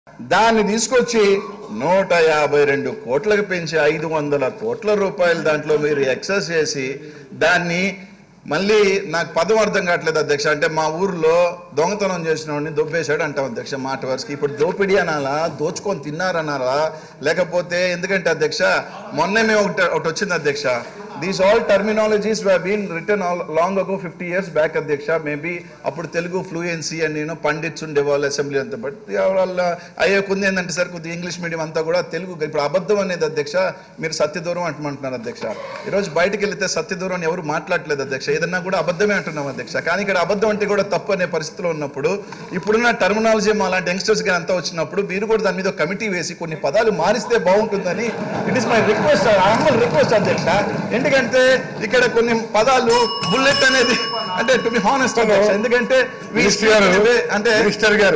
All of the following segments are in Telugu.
దాన్ని తీసుకొచ్చి నూట యాభై రెండు కోట్లకు పెంచి ఐదు వందల కోట్ల రూపాయలు దాంట్లో మీరు ఎక్సెస్ చేసి దాన్ని మళ్ళీ నాకు పదం అర్థం కావట్లేదు అధ్యక్ష అంటే మా ఊర్లో దొంగతనం చేసిన వాడిని దొబ్బేశాడు అంటాం అధ్యక్ష మాట వరుసకి ఇప్పుడు దోపిడీ అనాలా దోచుకొని తిన్నారనాలా లేకపోతే ఎందుకంటే అధ్యక్ష మొన్నే మేము ఒకటి ఒకటి వచ్చింది అధ్యక్ష these all terminologies been return all long ago fifty years back అధ్యక్ష మేబీ అప్పుడు తెలుగు ఫ్లూయెన్సీ అని నేను పండిట్స్ ఉండేవాళ్ళు అసెంబ్లీ అంతా బట్ వాళ్ళ అయ్యే కొంది ఏంటంటే సార్ కొద్దిగా ఇంగ్లీష్ మీడియం అంతా కూడా తెలుగు ఇప్పుడు అబద్ధం అనేది అధ్యక్ష మీరు సత్యదూరం అంటుమంటున్నారు అధ్యక్ష ఈరోజు బయటకు వెళ్తే సత్యదూరం అని ఎవరు మాట్లాడలేదు అధ్యక్ష ఏదన్నా కూడా అబద్ధమే అంటున్నాం అధ్యక్ష కానీ ఇక్కడ అబద్ధం అంటే కూడా తప్పు అనే పరిస్థితిలో ఉన్నప్పుడు ఇప్పుడున్న టర్మినాలజీ మా లాంటి యంగ్స్టర్స్ గా అంతా వచ్చినప్పుడు మీరు కూడా దాని మీద ఒక కమిటీ వేసి కొన్ని పదాలు మారిస్తే బాగుంటుందని it is my request humble request అధ్యక్ష ఎందుకంటే ఇక్కడ కొన్ని పదాలు బుల్లెట్ అనేది అంటే టు బి హానెస్ట్ అధ్యక్ష ఎందుకంటే we minister speak in a గారు way- అంటే మినిస్టర్ గారు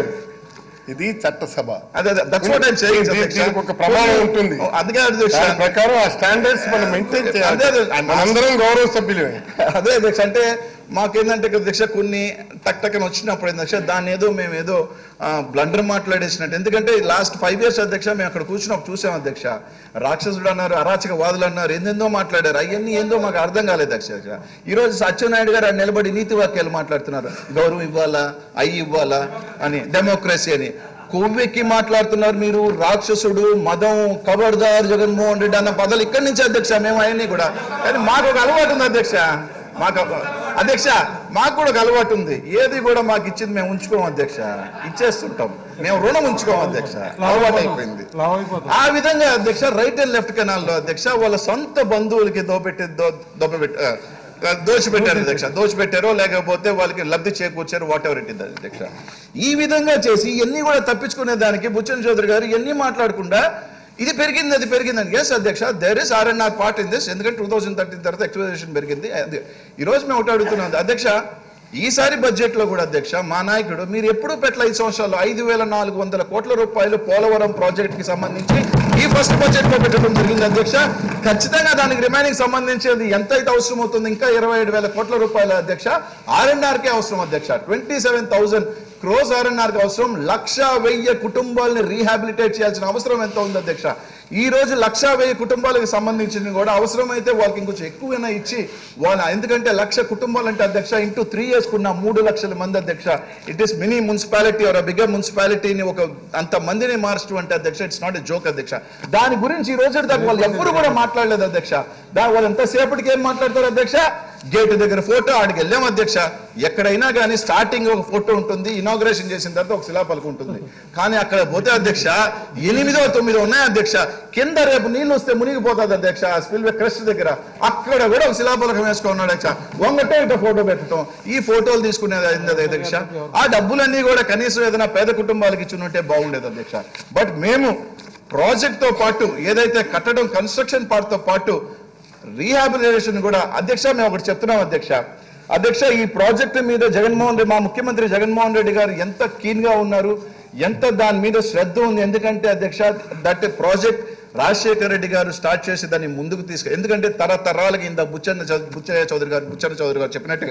ఇది చట్టసభ అదే దట్స్ వాట్ ఐమ్ సేయింగ్ దీని- దీనికి ఒక ప్రమాణం ఉంటుంది. అందుకే అధ్యక్ష దాని ప్రకారం ఆ స్టాండర్డ్స్ మనం మెయింటైన్ చేయాలి అదే, అదే. మనందరం గౌరవ సభ్యులమే అదే అధ్యక్ష అంటే మాకేందంటే ఇక్కడ అధ్యక్ష కొన్ని టక్ టక్కన వచ్చినప్పుడు అధ్యక్ష దాన్ని ఏదో మేము ఏదో బ్లండర్ మాట్లాడేసినట్టు ఎందుకంటే లాస్ట్ ఫైవ్ ఇయర్స్ అధ్యక్ష మేము అక్కడ కూర్చున్నప్పుడు చూసాం అధ్యక్ష రాక్షసుడు అన్నారు అరాచక వాదులు అన్నారు ఏందేందో మాట్లాడారు అవన్నీ ఏందో మాకు అర్థం కాలేదు అధ్యక్ష ఈ రోజు సత్యనారాయణ గారు ఆడ నిలబడి నీతి వాక్యాలు మాట్లాడుతున్నారు గౌరవం ఇవ్వాలా అయ్యి ఇవ్వాలా అని డెమోక్రసీ అని కొవ్వెక్కి మాట్లాడుతున్నారు మీరు రాక్షసుడు మదం కబర్దార్ జగన్మోహన్ రెడ్డి అన్న పదాలు ఇక్కడి నుంచి అధ్యక్ష మేము అవన్నీ కూడా కానీ మాకు ఒక అలవాటు ఉంది అధ్యక్ష మాకు ఒక- అధ్యక్ష మాకు కూడా ఒక అలవాటు ఉంది ఏది కూడా మాకు ఇచ్చింది మేము ఉంచుకోం అధ్యక్ష ఇచ్చేస్తుంటాం మేము రుణం ఉంచుకోం అధ్యక్ష అలవాటు అయిపోయింది ఆ విధంగా అధ్యక్ష రైట్ అండ్ లెఫ్ట్ కెనాల్లో అధ్యక్ష వాళ్ళ సొంత బంధువులకి దోపెట్టి దో- దోపెట్టి ఆ, దోచిపెట్టారు అధ్యక్ష దోచిపెట్టారో లేకపోతే వాళ్ళకి లబ్ధి చేకూర్చారు వాట్ ఎవర్ ఇట్ ఇస్ అధ్యక్ష ఈ విధంగా చేసి ఇవన్నీ కూడా తప్పించుకునే దానికి బుచ్చన్ చౌదరి గారు ఇవన్నీ మాట్లాడకుండా ఇది పెరిగింది అది పెరిగిందని ఎస్ అధ్యక్ష there is R and R part in this ఎందుకంటే టూ థౌసండ్ థర్టీన్ తర్వాత ఎక్స్పెక్టేషన్ పెరిగింది అది ఈ రోజు మేము ఒకటి అడుగుతున్నాం అధ్యక్ష ఈసారి బడ్జెట్ లో కూడా అధ్యక్ష మా నాయకుడు మీరు ఎప్పుడు పెట్టల ఐదు సంవత్సరాలు ఐదు వేల నాలుగు వందల కోట్ల రూపాయలు పోలవరం ప్రాజెక్ట్ కి సంబంధించి ఈ ఫస్ట్ బడ్జెట్ లో పెట్టడం జరిగింది అధ్యక్ష ఖచ్చితంగా దానికి రిమైనింగ్ సంబంధించేది ఎంత అయితే అవసరం అవుతుంది ఇంకా ఇరవై ఏడు వేల కోట్ల రూపాయల అధ్యక్ష ఆర్ఎన్ఆర్ కే అవసరం అధ్యక్ష twenty seven thousand crores R N R కి అవసరం లక్ష వెయ్యి కుటుంబాలని రీహాబిలిటేట్ చేయాల్సిన అవసరం ఎంత ఉంది అధ్యక్ష ఈ రోజు లక్ష వెయ్యి కుటుంబాలకు సంబంధించిన కూడా అవసరమైతే వాళ్ళకి ఇంకొంచెం ఎక్కువైనా ఇచ్చి వాళ్ళ ఎందుకంటే లక్ష కుటుంబాలు అంటే అధ్యక్ష ఇంటూ త్రీ ఇయర్స్ కున్న మూడు లక్షల మంది అధ్యక్ష it is mini municipality or bigger మున్సిపాలిటీని ఒక అంత మందిని మార్చడం అంటే అధ్యక్ష ఇట్స్ నాట్ ఎ జోక్ అధ్యక్ష దాని గురించి ఈ రోజు దాకా వాళ్ళు ఎవ్వరు కూడా మాట్లాడలేదు అధ్యక్ష దా వాళ్ళు ఎంతసేపటికి ఏం మాట్లాడతారు అధ్యక్ష గేట్ దగ్గర ఫోటో ఆడికి వెళ్ళాం అధ్యక్ష ఎక్కడైనా కానీ స్టార్టింగ్ ఒక ఫోటో ఉంటుంది ఇనాగ్రేషన్ చేసిన తర్వాత ఒక శిలాపలక ఉంటుంది కానీ అక్కడ పోతే అధ్యక్ష ఎనిమిదో తొమ్మిదో ఉన్నాయి అధ్యక్ష కింద రేపు నీళ్లు వస్తే మునిగిపోతుంది అధ్యక్ష స్పిల్వే క్రస్ట్ దగ్గర అక్కడ కూడా ఒక శిలాపలకం వేసుకున్నాడు అధ్యక్ష వంగటే ఇట్లా ఫోటో పెట్టడం ఈ ఫోటోలు తీసుకునేది అయింది అధ్యక్ష ఆ డబ్బులన్నీ కూడా కనీసం ఏదైనా పేద కుటుంబాలకు ఇచ్చుంటే బాగుండేది అధ్యక్ష బట్ మేము ప్రాజెక్ట్ తో పాటు ఏదైతే కట్టడం కన్స్ట్రక్షన్ పార్ట్ తో పాటు రీహాబిలిటేషన్ కూడా అధ్యక్ష మేము ఒకటి చెప్తున్నాం అధ్యక్ష అధ్యక్ష ఈ ప్రాజెక్టు మీద జగన్మోహన్ రెడ్డి మా ముఖ్యమంత్రి జగన్మోహన్ రెడ్డి గారు ఎంత కీన్ గా ఉన్నారు ఎంత దాని మీద శ్రద్ధ ఉంది ఎందుకంటే అధ్యక్ష దట్ ప్రాజెక్ట్ రాజశేఖర్ రెడ్డి గారు స్టార్ట్ చేసి దాన్ని ముందుకు తీసుకు ఎందుకంటే తరతరాలకి ఇంత బుచ్చన్న చౌ- బుచ్చయ్య చౌదరి గారు బుచ్చన్న చౌదరి గారు చెప్పినట్టుగా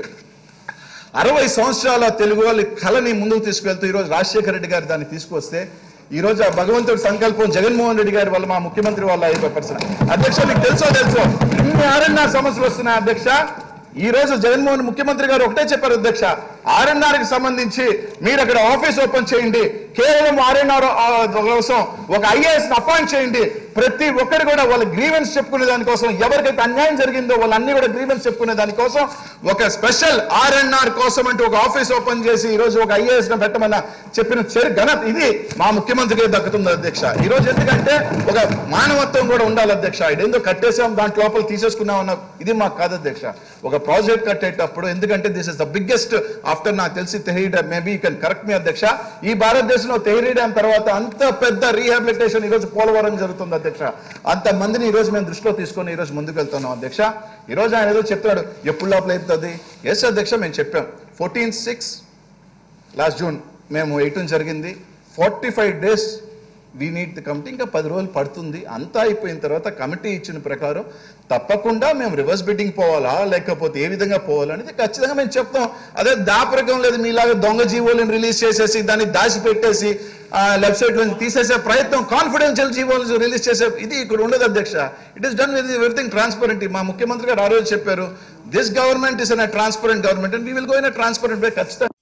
అరవై సంవత్సరాల తెలుగు వాళ్ళ కళని ముందుకు తీసుకెళ్తూ ఈరోజు రాజశేఖర రెడ్డి గారు దాన్ని తీసుకొస్తే ఈ రోజు ఆ భగవంతుడి సంకల్పం జగన్మోహన్ రెడ్డి గారి వల్ల మా ముఖ్యమంత్రి వల్ల అయిపోయి పరిస్థితి అధ్యక్ష మీకు తెలుసో తెలుసో ఇన్ని ఆర్ఎన్ఆర్ సమస్యలు వస్తున్నాయి అధ్యక్ష ఈ రోజు జగన్మోహన్ ముఖ్యమంత్రి గారు ఒకటే చెప్పారు అధ్యక్ష ఆర్ఎన్ఆర్ కి సంబంధించి మీరు అక్కడ ఆఫీస్ ఓపెన్ చేయండి కేవలం ఆర్ఎన్ఆర్ కోసం ఒక ఐఏఎస్ అపాయింట్ చేయండి ప్రతి ఒక్కరు కూడా వాళ్ళ గ్రీవెన్స్ చెప్పుకునే దానికోసం ఎవరికైతే అన్యాయం జరిగిందో వాళ్ళన్ని కూడా గ్రీవెన్స్ చెప్పుకునే దానికోసం ఒక స్పెషల్ ఆర్ఎన్ఆర్ కోసం అంటూ ఒక ఆఫీస్ ఓపెన్ చేసి ఈ రోజు ఒక ఐఏఎస్ ను పెట్టమన్న చెప్పిన చెరి ఘనత ఇది మా ముఖ్యమంత్రికి దక్కుతుంది అధ్యక్ష ఈ రోజు ఎందుకంటే ఒక మానవత్వం కూడా ఉండాలి అధ్యక్ష ఇదేందో కట్టేసాం దాంట్ లోపల తీసేసుకున్నాం అన్న ఇది మాకు కాదు అధ్యక్ష ఒక ప్రాజెక్ట్ కట్టేటప్పుడు ఎందుకంటే this is the biggest after నాకు తెలిసి Tehri dam maybe you can correct me అధ్యక్ష ఈ భారతదేశంలో తెహరీ డ్యామ్ తర్వాత అంత పెద్ద రీహాబిలిటేషన్ ఈ రోజు పోలవరం జరుగుతుంది అధ్యక్ష అంత మందిని ఈ రోజు మేము దృష్టిలో తీసుకొని ఈ రోజు ముందుకు వెళ్తున్నాం అధ్యక్ష ఈ రోజు ఆయన ఏదో చెప్తాడు ఎప్పుడు లోపల అవుతుంది ఎస్ అధ్యక్ష మేము చెప్పాం ఫోర్టీన్ సిక్స్ లాస్ట్ జూన్ మేము ఎయిటీన్ జరిగింది forty five days we need the committee ఇంకా పది రోజులు పడుతుంది అంతా అయిపోయిన తర్వాత కమిటీ ఇచ్చిన ప్రకారం తప్పకుండా మేము రివర్స్ బిడ్డింగ్ పోవాలా లేకపోతే ఏ విధంగా పోవాలా అనేది ఖచ్చితంగా మేము చెప్తాం అదే దాపరికం లేదు మీలాగా దొంగ జీవోలను రిలీజ్ చేసేసి దాన్ని దాచిపెట్టేసి వెబ్సైట్ నుంచి తీసేసే ప్రయత్నం కాన్ఫిడెన్షియల్ జీవోలు రిలీజ్ చేసే ఇది ఇక్కడ ఉండదు అధ్యక్ష it is done with everything transparent మా ముఖ్యమంత్రి గారు ఆ రోజు చెప్పారు this government is an transparent government and we will go in transparent way ఖచ్చితంగా